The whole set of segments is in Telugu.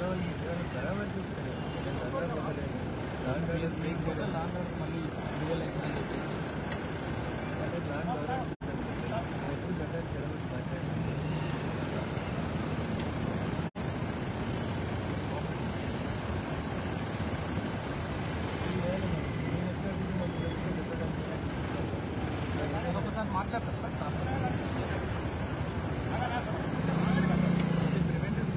వాళ్ళు వాళ్ళు పరామర్శిస్తారు నేను అందరూ పోతలేదు లాండ్ ఆర్డర్ బ్రేక్ చేయడం లాంగ్ రన్ మళ్ళీ విడుదల అయిందని చెప్పేసి అంటే లాండ్ ఆర్డర్ ఎప్పుడు పెట్టాలి తెలవదు మాట్లాడి ఒకసారి మాట్లాడతారు సార్ కాకపోతే ప్రివెంటివ్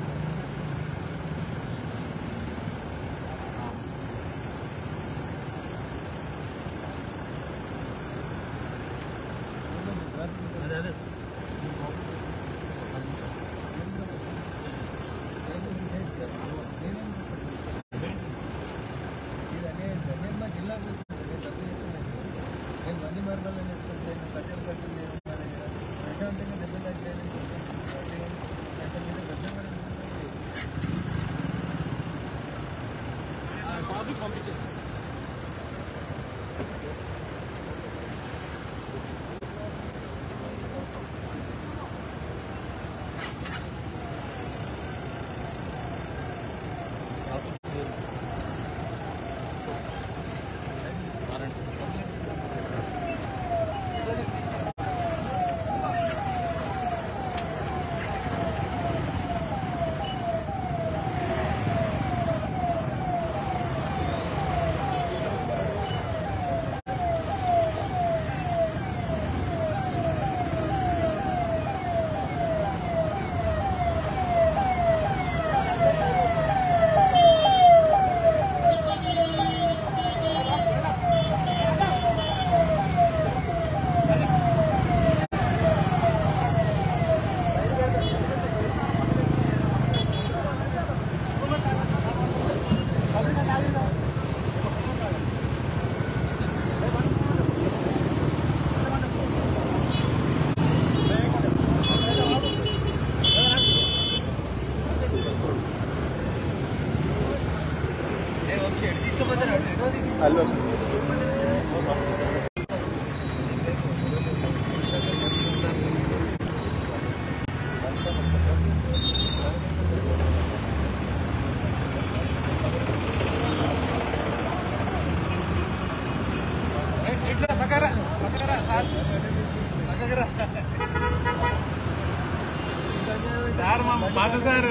అదే అదే ఇది అనే నేను మా జిల్లాకు వస్తున్నాను నేను తప్పు చేస్తున్నాను నేను మంది మార్గాల్లో వేసుకుంటాను కట్టెలు కట్టెలు నేను మా దగ్గర ప్రశాంతంగా దెబ్బ తగ్గడానికి అసలు మీద పెద్ద కాపీ పంపించేస్తాను హలో ఇట్లా పక్కరా పక్కరా సార్ పక్కరా సార్ మా మాట సార్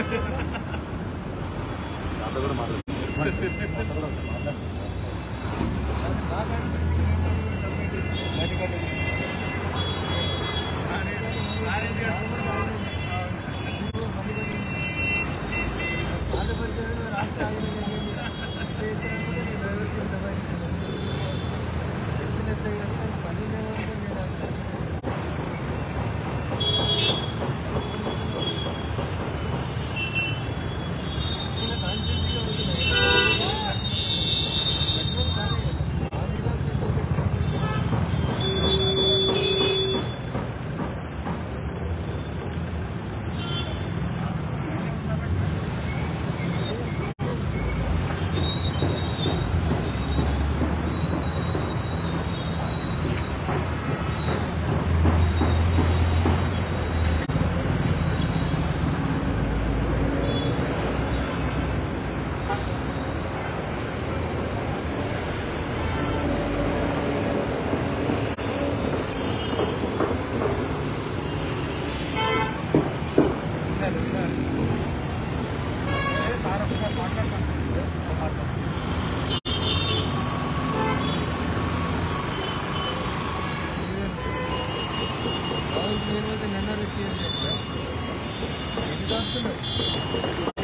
సార్ ఒకసారి మాట్లాడతాను నన్ను అరెస్ట్ చేయండి ఎన్ని దాస్తున్నావు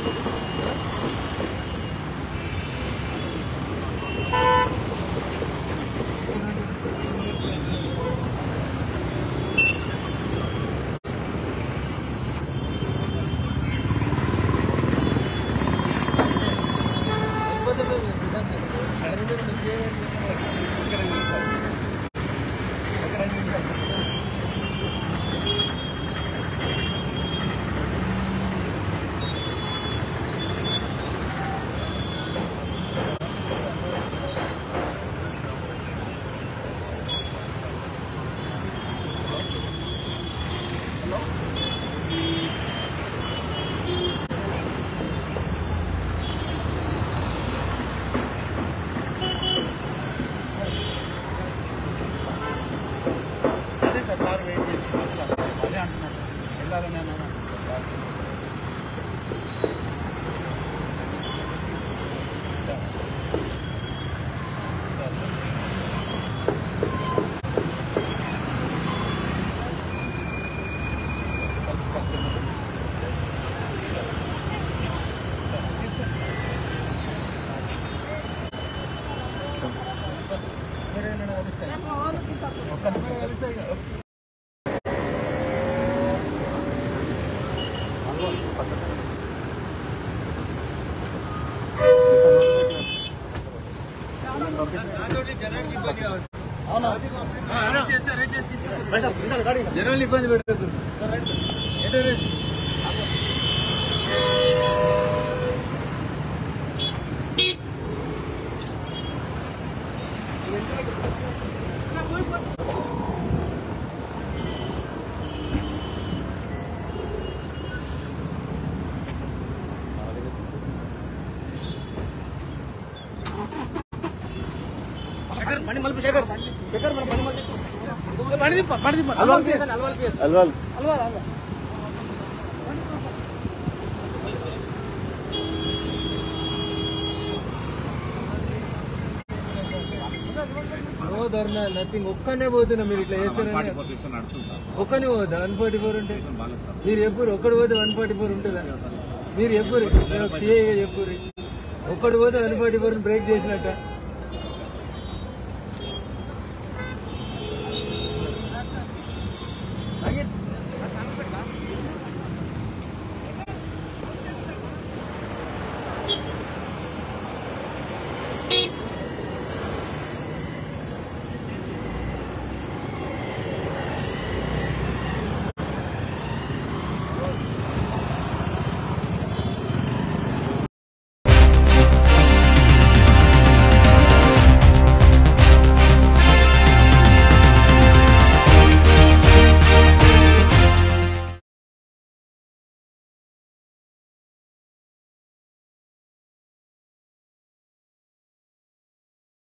వెళ్ళాలని అన్నాను మీరేమైనా కలుస్తారా? ఒక్క నిమిషం. జనాలు ఇబ్బంది పెట్టద్దు బండి తిప్ప బండి తిప్ప Alwal PS Alwal PS Alwal Alwal Alwal no dharna nothing ఒక్కనే పోతున్నా మీరు ఇట్లా చేస్తారని ఒక్కనే పోదా వన్ ఫార్టీ ఫోర్ ఉంటే మీరు ఎప్పుడు ఒక్కడు పోతే వన్ ఫార్టీ ఫోర్ ఉంటుందా మీరు ఎప్పుడు సిఐగా చెప్పుర్రి ఒక్కడు పోతే వన్ ఫార్టీ ఫోర్ బ్రేక్ చేసినట్ట